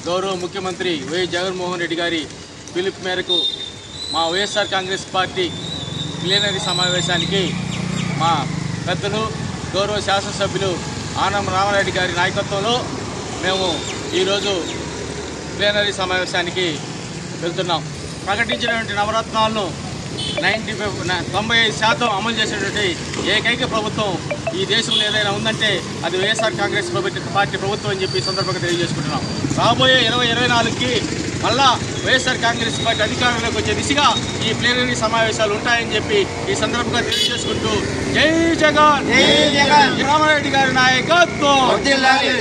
గౌరవ ముఖ్యమంత్రి వైఎస్ జగన్మోహన్ రెడ్డి గారి పిలుపు మేరకు మా వైఎస్ఆర్ కాంగ్రెస్ పార్టీ ప్లీనరీ సమావేశానికి మా పెద్దలు గౌరవ శాసనసభ్యులు ఆనం రామారెడ్డి గారి నాయకత్వంలో మేము ఈరోజు ప్లీనరీ సమావేశానికి వెళ్తున్నాం ప్రకటించినటువంటి నవరత్నాలను నైంటీ ఫైవ్ తొంభై ఐదు శాతం అమలు చేసినటువంటి ఏకైక ప్రభుత్వం ఈ దేశంలో ఏదైనా ఉందంటే అది వైఎస్ఆర్ కాంగ్రెస్ ప్రభుత్వ పార్టీ ప్రభుత్వం అని చెప్పి ఈ సందర్భంగా తెలియజేసుకుంటున్నాం రాబోయే ఇరవై ఇరవై నాలుగుకి మళ్ళా వైఎస్ఆర్ కాంగ్రెస్ పార్టీ అధికారంలోకి వచ్చే దిశగా ఈ ప్లేనరీ సమావేశాలు ఉంటాయని చెప్పి ఈ సందర్భంగా తెలియజేసుకుంటూ జై జగన్ జై జగన్. రామారెడ్డి గారి నాయకత్వం వర్ధిల్లాలి.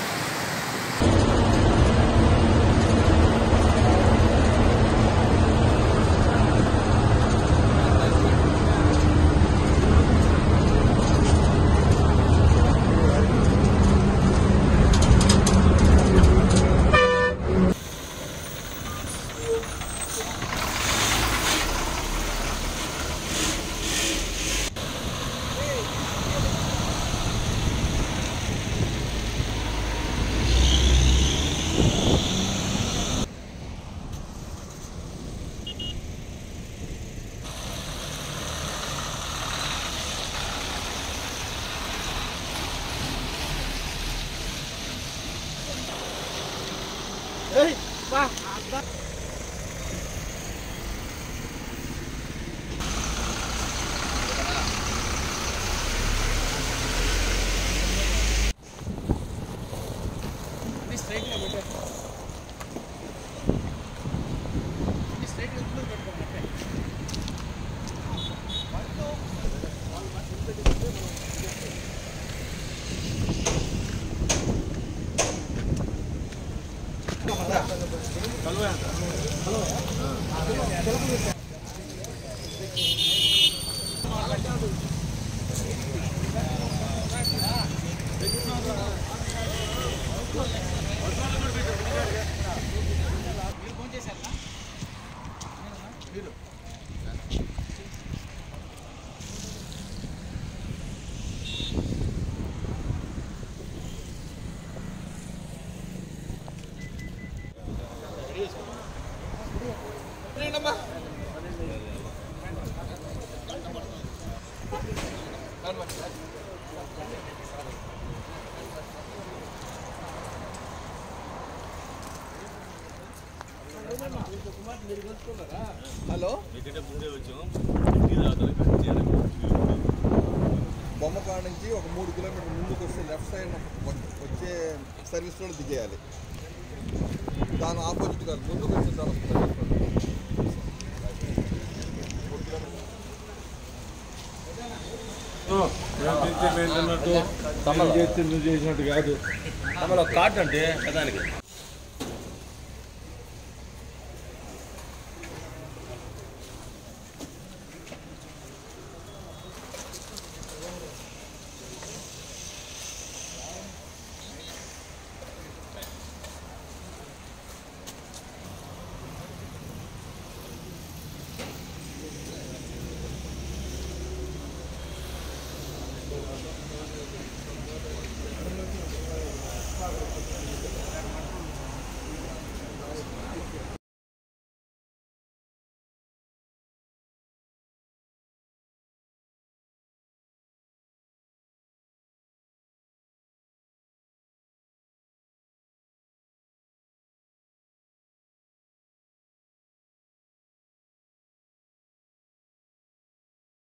బొమ్మకాడ నుంచి ఒక మూడు కిలోమీటర్ ముందుకు వస్తే లెఫ్ట్ సైడ్ వచ్చే సర్వీస్ రోడ్ దిగేయాలి దాని ఆపోజిట్ కాదు ముందుకు వచ్చే దాని సర్వీస్ రోడ్ నువ్వు చేసినట్టు కాదు తమలో కార్డు అంటే కదానికి ఆ